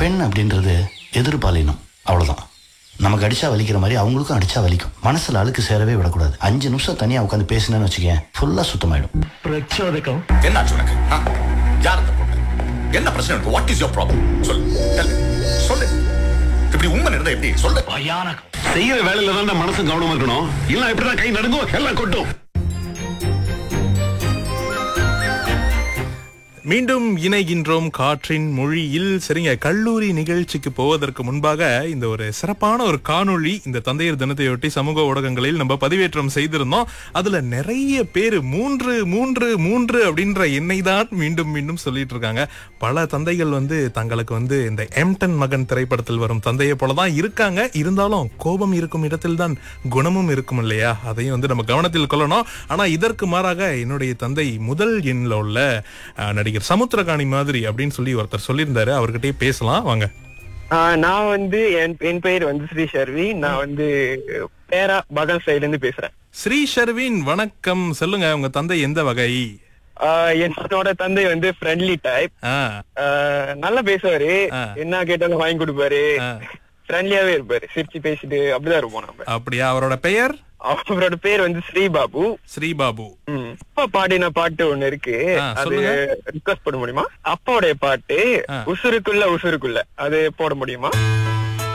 பெண் அப்படின்றது எதிர்பாலினம் அவ்வளவுதான் நமக்கு அடிச்சா வலிக்கிற மாதிரி அவங்களுக்கும் அடிச்சா வலிக்கும் மனசுல அழுக்கு சேரவே விடக்கூடாது அஞ்சு நிமிஷம் தனியா உட்காந்து பேசினேன்னு வச்சுக்கேன் ஃபுல்லா சுத்தமாயிடும் பிரச்சோதகம் என்னாச்சு உனக்கு ஆ? யார் அந்த பொண்ணு என்ன பிரச்சனை உனக்கு வாட் இஸ் யோர் ப்ராப்ளம் சொல்லு tell me. சொல்லு இப்படி உண்மை இருந்தா எப்படி சொல்லு பயானகம் செய்யற வேலையில தான் மனசு கவனமா இருக்கணும் இல்ல இப்படிதான் கை நடுங்கும் எல்லாம் கொட்டும் மீண்டும் இணைகின்றோம் காற்றின் மொழியில் சரிங்க கல்லூரி நிகழ்ச்சிக்கு போவதற்கு முன்பாக இந்த ஒரு சிறப்பான ஒரு காணொளி இந்த தந்தையர் தினத்தையொட்டி சமூக ஊடகங்களில் நம்ம பதிவேற்றம் செய்திருந்தோம் அதுல நிறைய பேர் மூன்று மூன்று மூன்று அப்படின்ற எண்ணை தான் மீண்டும் மீண்டும் சொல்லிட்டு இருக்காங்க பல தந்தைகள் வந்து தங்களுக்கு வந்து இந்த எம்டன் மகன் திரைப்படத்தில் வரும் தந்தையை போல தான் இருக்காங்க இருந்தாலும் கோபம் இருக்கும் இடத்தில் தான் குணமும் இருக்கும் இல்லையா அதையும் வந்து நம்ம கவனத்தில் கொள்ளணும் ஆனா இதற்கு மாறாக என்னுடைய தந்தை முதல் எண்ணில் உள்ள அஹ், நடிகர் சமுத்திரகாணி மாதிரி அப்படின்னு சொல்லி ஒருத்தர் சொல்லியிருந்தாரு அவர்கிட்டயே பேசலாம் வாங்க ஆஹ் நான் வந்து என் என் பெயர் வந்து ஸ்ரீ ஷர்வி நான் வந்து பேரா பகல் சைடுல இருந்து பேசுறேன் ஸ்ரீ ஷர்வின் வணக்கம் சொல்லுங்க உங்க தந்தை எந்த வகை ஆஹ் என்னோட தந்தை வந்து ஃப்ரெண்ட்லி டைப் ஆ, நல்லா பேசுவாரு ஆ. என்ன கேட்டாலும் வாங்கி கொடுப்பாரு ஆ. ஃப்ரெண்ட்லியாவே இருப்பாரு சிரிச்சு பேசிட்டு அப்படிதான் இருப்போம் நம்ம அப்படியா அவரோட பெயர் அவரோட பேர் வந்து ஸ்ரீபாபு ஸ்ரீபாபு ம். அப்பா பாடின பாட்டு ஒண்ணு இருக்கு ஆ, அது சொல்லுங்க. ரிக்வஸ்ட் பண்ண முடியுமா அப்பாவுடைய பாட்டு ஆ. உசுருக்குள்ள உசுருக்குள்ள அது போட முடியுமா